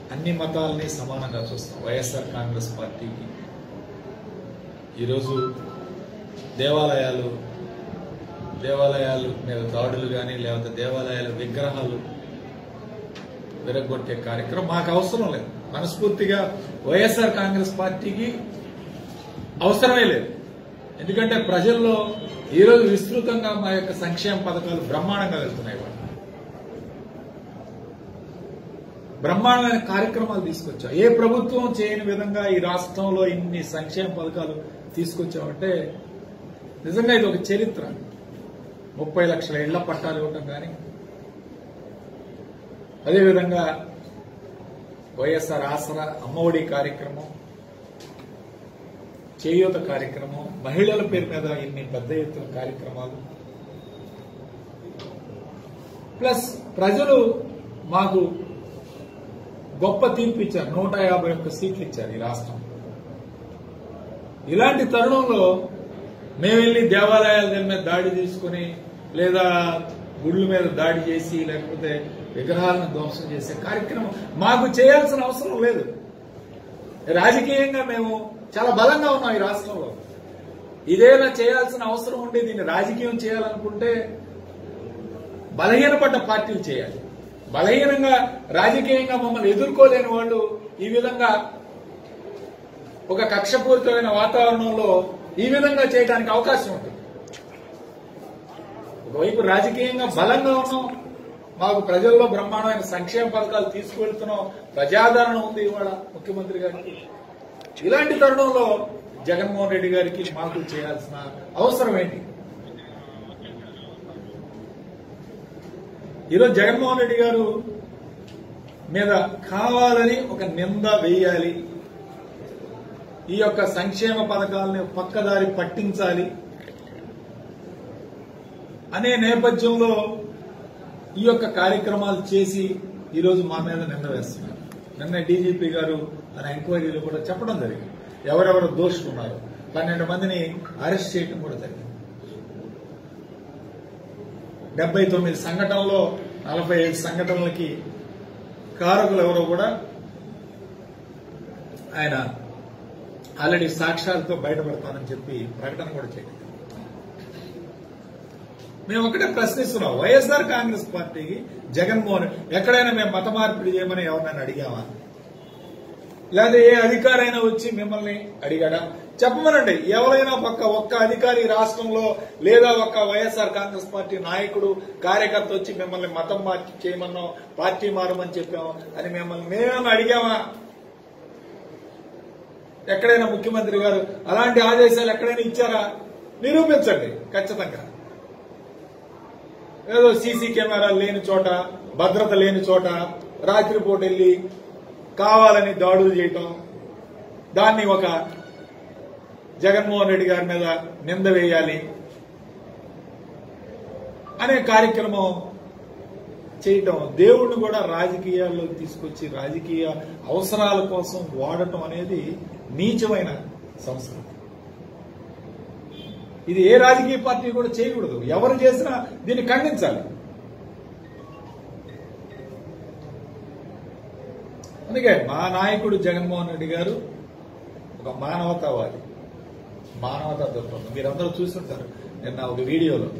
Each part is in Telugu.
అన్ని మతాలని సమానంగా చూస్తాం వైఎస్ఆర్ కాంగ్రెస్ పార్టీకి ఈరోజు దేవాలయాలు దేవాలయాలు మీద దాడులు కానీ లేకపోతే దేవాలయాల విగ్రహాలు విరగొట్టే కార్యక్రమం మాకు అవసరం లేదు మనస్ఫూర్తిగా వైఎస్ఆర్ కాంగ్రెస్ పార్టీకి అవసరమే లేదు ఎందుకంటే ప్రజల్లో ఈరోజు విస్తృతంగా మా యొక్క సంక్షేమ పథకాలు బ్రహ్మాండంగా వెళ్తున్నాయి వాళ్ళు బ్రహ్మాండమైన కార్యక్రమాలు తీసుకొచ్చాం ఏ ప్రభుత్వం చేయని విధంగా ఈ రాష్ట్రంలో ఇన్ని సంక్షేమ పథకాలు తీసుకొచ్చామంటే నిజంగా ఇది ఒక చరిత్ర ముప్పై లక్షల ఇళ్ల పట్టాలు ఇవ్వటం కానీ అదేవిధంగా వైఎస్ఆర్ ఆసరా అమ్మఒడి కార్యక్రమం చేయూత కార్యక్రమం మహిళల పేరు మీద ఇన్ని పెద్ద ఎత్తున కార్యక్రమాలు ప్లస్ ప్రజలు మాకు గొప్ప తీర్పు ఇచ్చారు నూట యాభై ఒక్క సీట్లు ఇచ్చారు ఈ రాష్ట్రం ఇలాంటి తరుణంలో మేము వెళ్ళి దేవాలయాల దీని మీద దాడి తీసుకుని లేదా గుళ్ళ మీద దాడి చేసి లేకపోతే విగ్రహాలను ధ్వంసం చేసే కార్యక్రమం మాకు చేయాల్సిన అవసరం లేదు రాజకీయంగా మేము చాలా బలంగా ఉన్నాం ఈ రాష్ట్రంలో ఇదేనా చేయాల్సిన అవసరం ఉండి దీన్ని రాజకీయం చేయాలనుకుంటే బలహీనపడ్డ పార్టీలు చేయాలి బలహీనంగా రాజకీయంగా మమ్మల్ని ఎదుర్కోలేని వాళ్ళు ఈ విధంగా ఒక కక్షపూరితమైన వాతావరణంలో ఈ విధంగా చేయడానికి అవకాశం ఉంటుంది ఒకవైపు రాజకీయంగా బలంగా ఉన్నాం మాకు ప్రజల్లో బ్రహ్మాండమైన సంక్షేమ పథకాలు తీసుకువెళ్తున్నాం ప్రజాదరణ ఉంది ఇవాళ ముఖ్యమంత్రి గారికి ఇలాంటి తరుణంలో జగన్మోహన్ రెడ్డి గారికి మాకు చేయాల్సిన అవసరం ఏంటి ఈరోజు జగన్మోహన్ రెడ్డి గారు మీద కావాలని ఒక నింద వేయాలి ఈ యొక్క సంక్షేమ పథకాలని పక్కదారి పట్టించాలి అనే నేపథ్యంలో ఈ యొక్క కార్యక్రమాలు చేసి ఈరోజు మా మీద నింద వేస్తున్నారు నిన్న డీజీపీ గారు తన ఎంక్వైరీలో కూడా చెప్పడం జరిగింది ఎవరెవరు దోషులు ఉన్నారు పన్నెండు మందిని అరెస్ట్ చేయడం కూడా జరిగింది డెబ్బై తొమ్మిది సంఘటనలో నలభై ఐదు సంఘటనలకి కారకులు ఎవరో కూడా ఆయన ఆల్రెడీ సాక్ష్యాలతో బయటపడతానని చెప్పి ప్రకటన కూడా చేయలేదు మేము ఒకటే ప్రశ్నిస్తున్నాం వైఎస్ఆర్ కాంగ్రెస్ పార్టీకి జగన్మోహన్ ఎక్కడైనా మేము మత మార్పిడి చేయమని ఎవరినైనా అడిగామా లేదా ఏ అధికారైనా వచ్చి మిమ్మల్ని అడిగాడా చెప్పమనండి ఎవరైనా ఒక్క ఒక్క అధికారి రాష్ట్రంలో లేదా ఒక్క వైఎస్ఆర్ కాంగ్రెస్ పార్టీ నాయకుడు కార్యకర్త వచ్చి మిమ్మల్ని మతం మార్చి చేయమన్నాం పార్టీ మారమని చెప్పాము అని మిమ్మల్ని మేమేమన్నా అడిగామా ఎక్కడైనా ముఖ్యమంత్రి గారు అలాంటి ఆదేశాలు ఎక్కడైనా ఇచ్చారా నిరూపించండి ఖచ్చితంగా ఏదో సీసీ కెమెరాలు లేని చోట భద్రత లేని చోట రాత్రిపూట వెళ్ళి కావాలని దాడులు చేయటం దాన్ని ఒక జగన్మోహన్ రెడ్డి గారి మీద నింద వేయాలి అనే కార్యక్రమం చేయటం దేవుణ్ణి కూడా రాజకీయాల్లో తీసుకొచ్చి రాజకీయ అవసరాల కోసం వాడటం అనేది నీచమైన సంస్కృతి ఇది ఏ రాజకీయ పార్టీ కూడా చేయకూడదు ఎవరు చేసినా దీన్ని ఖండించాలి అందుకే మా నాయకుడు జగన్మోహన్ రెడ్డి గారు ఒక మానవతావాది మానవతా దృక్పథం మీరందరూ చూస్తుంటారు నిన్న ఒక వీడియోలో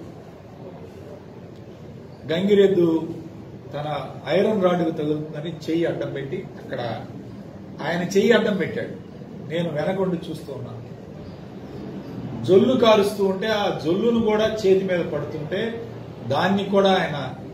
గంగిరెద్దు తన ఐరన్ రాడ్డుకు తగులుతుందని చెయ్యి అడ్డం పెట్టి అక్కడ ఆయన చెయ్యి అడ్డం పెట్టాడు నేను వెనకొండి చూస్తూ ఉన్నాను జొల్లు కారుస్తూ ఉంటే ఆ జొల్లును కూడా చేతి మీద పడుతుంటే దాన్ని కూడా ఆయన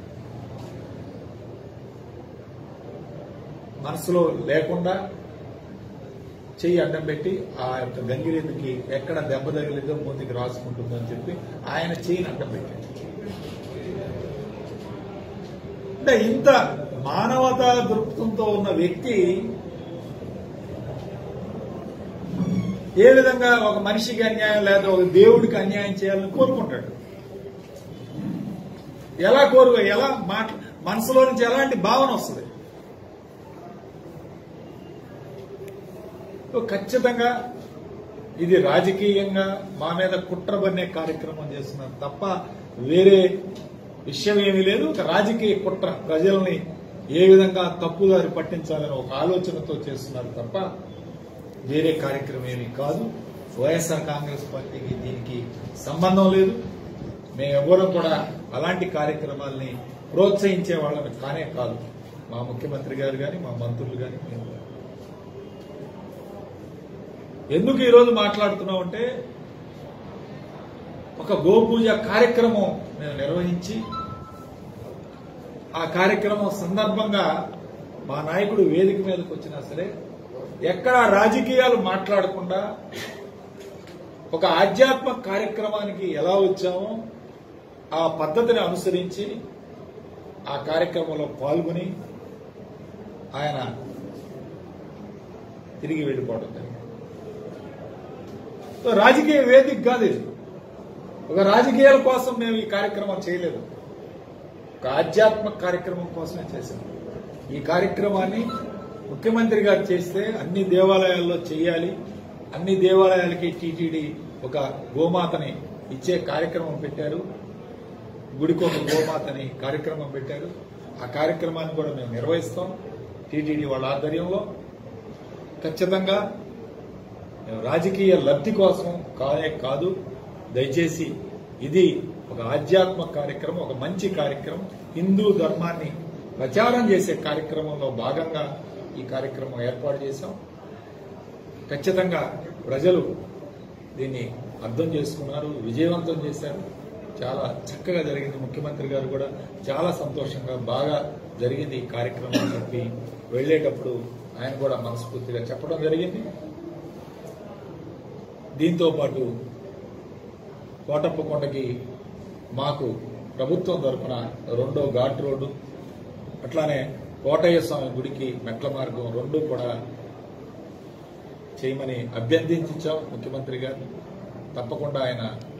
మనసులో లేకుండా చెయ్యి అడ్డం పెట్టి ఆ యొక్క గంగిరెద్దుకి ఎక్కడ దెబ్బ తగిలిందో ముందుకు రాసుకుంటుందో అని చెప్పి ఆయన చెయ్యిని అడ్డం పెట్టాడు అంటే ఇంత మానవతా దృక్పథంతో ఉన్న వ్యక్తి ఏ విధంగా ఒక మనిషికి అన్యాయం లేదా ఒక దేవుడికి అన్యాయం చేయాలని కోరుకుంటాడు ఎలా కోరు ఎలా మాట మనసులో నుంచి ఎలాంటి భావన వస్తుంది సో ఖచ్చితంగా ఇది రాజకీయంగా మా మీద కుట్రబన్నే కార్యక్రమం చేస్తున్నారు తప్ప వేరే విషయం ఏమీ లేదు ఒక రాజకీయ కుట్ర ప్రజల్ని ఏ విధంగా తప్పుదారి పట్టించాలని ఒక ఆలోచనతో చేస్తున్నారు తప్ప వేరే కార్యక్రమం ఏమీ కాదు వైఎస్ఆర్ కాంగ్రెస్ పార్టీకి దీనికి సంబంధం లేదు మేమెవ్వరం కూడా అలాంటి కార్యక్రమాల్ని ప్రోత్సహించే వాళ్ళని కానే కాదు మా ముఖ్యమంత్రి గారు కానీ మా మంత్రులు కానీ మేము కానీ. ఎందుకు ఈరోజు మాట్లాడుతున్నాం అంటే ఒక గోపూజ కార్యక్రమం మేము నిర్వహించి ఆ కార్యక్రమం సందర్భంగా మా నాయకుడు వేదిక మీదకి వచ్చినా సరే ఎక్కడ రాజకీయాలు మాట్లాడకుండా ఒక ఆధ్యాత్మ కార్యక్రమానికి ఎలా వచ్చామో ఆ పద్ధతిని అనుసరించి ఆ కార్యక్రమంలో పాల్గొని ఆయన తిరిగి వెళ్ళిపోవడం జరిగింది సో రాజకీయ వేదిక కాదు ఇది ఒక రాజకీయాల కోసం మేము ఈ కార్యక్రమం చేయలేదు ఒక ఆధ్యాత్మిక కార్యక్రమం కోసమే చేశాం ఈ కార్యక్రమాన్ని ముఖ్యమంత్రి గారు చేస్తే అన్ని దేవాలయాల్లో చేయాలి అన్ని దేవాలయాలకి టీటీడీ ఒక గోమాతని ఇచ్చే కార్యక్రమం పెట్టారు గుడికొక గోమాతని కార్యక్రమం పెట్టారు ఆ కార్యక్రమాన్ని కూడా మేము నిర్వహిస్తాం టీటీడీ వాళ్ళ ఆధ్వర్యంలో ఖచ్చితంగా మేము రాజకీయ లబ్ధి కోసం కాదే కాదు దయచేసి ఇది ఒక ఆధ్యాత్మిక కార్యక్రమం ఒక మంచి కార్యక్రమం హిందూ ధర్మాన్ని ప్రచారం చేసే కార్యక్రమంలో భాగంగా ఈ కార్యక్రమం ఏర్పాటు చేశాం ఖచ్చితంగా ప్రజలు దీన్ని అర్థం చేసుకున్నారు విజయవంతం చేశారు చాలా చక్కగా జరిగింది ముఖ్యమంత్రి గారు కూడా చాలా సంతోషంగా బాగా జరిగింది ఈ కార్యక్రమం అని చెప్పి వెళ్లేటప్పుడు ఆయన కూడా మనస్ఫూర్తిగా చెప్పడం జరిగింది దీంతో పాటు కోటప్పకొండకి మాకు ప్రభుత్వం తరఫున రెండో ఘాట్ రోడ్డు అట్లానే కోటయ్య స్వామి గుడికి మెట్ల మార్గం రెండు కూడా చేయమని అభ్యర్థించాం ముఖ్యమంత్రి గారు తప్పకుండా ఆయన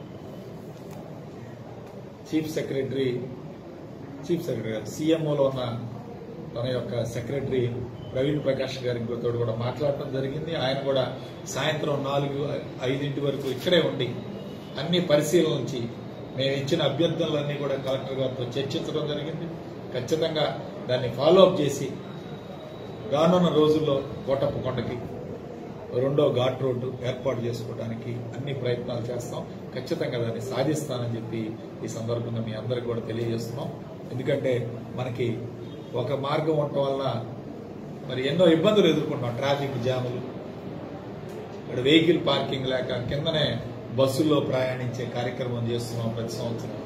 చీఫ్ సెక్రటరీ చీఫ్ సెక్రటరీ గారు సీఎంఓలో ఉన్న తన యొక్క సెక్రటరీ ప్రవీణ్ ప్రకాష్ గారితో కూడా మాట్లాడటం జరిగింది ఆయన కూడా సాయంత్రం నాలుగు ఐదింటి వరకు ఇక్కడే ఉండి అన్ని పరిశీలనచి మేము ఇచ్చిన అభ్యర్థనలన్నీ కూడా కలెక్టర్ గారితో చర్చించడం జరిగింది ఖచ్చితంగా దాన్ని ఫాలో అప్ చేసి రానున్న రోజుల్లో కోటప్పకొండకి రెండో ఘాట్ రోడ్డు ఏర్పాటు చేసుకోవడానికి అన్ని ప్రయత్నాలు చేస్తాం ఖచ్చితంగా దాన్ని సాధిస్తానని చెప్పి ఈ సందర్భంగా మీ అందరికి కూడా తెలియజేస్తున్నాం ఎందుకంటే మనకి ఒక మార్గం ఉండటం వల్ల మరి ఎన్నో ఇబ్బందులు ఎదుర్కొంటాం ట్రాఫిక్ జాములు ఇక్కడ వెహికల్ పార్కింగ్ లేక కిందనే బస్సుల్లో ప్రయాణించే కార్యక్రమం చేస్తున్నాం ప్రతి సంవత్సరం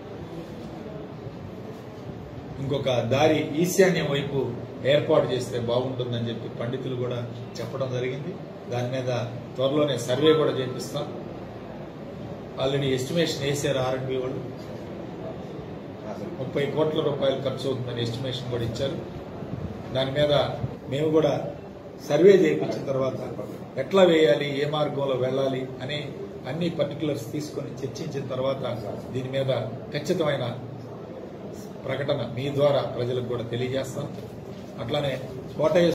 ఇంకొక దారి ఈశాన్యం వైపు ఏర్పాటు చేస్తే బాగుంటుందని చెప్పి పండితులు కూడా చెప్పడం జరిగింది దాని మీద త్వరలోనే సర్వే కూడా చేపిస్తాం ఆల్రెడీ ఎస్టిమేషన్ వేసారు ఆర్ఎండ్బి వాళ్ళు ముప్పై కోట్ల రూపాయలు ఖర్చు అవుతుందని ఎస్టిమేషన్ కూడా ఇచ్చారు దాని మీద మేము కూడా సర్వే చేయించిన తర్వాత ఎట్లా వేయాలి ఏ మార్గంలో వెళ్ళాలి అని అన్ని పర్టికులర్స్ తీసుకొని చర్చించిన తర్వాత దీని మీద ఖచ్చితమైన ప్రకటన మీ ద్వారా ప్రజలకు కూడా తెలియజేస్తాం అట్లానే కోటయ్య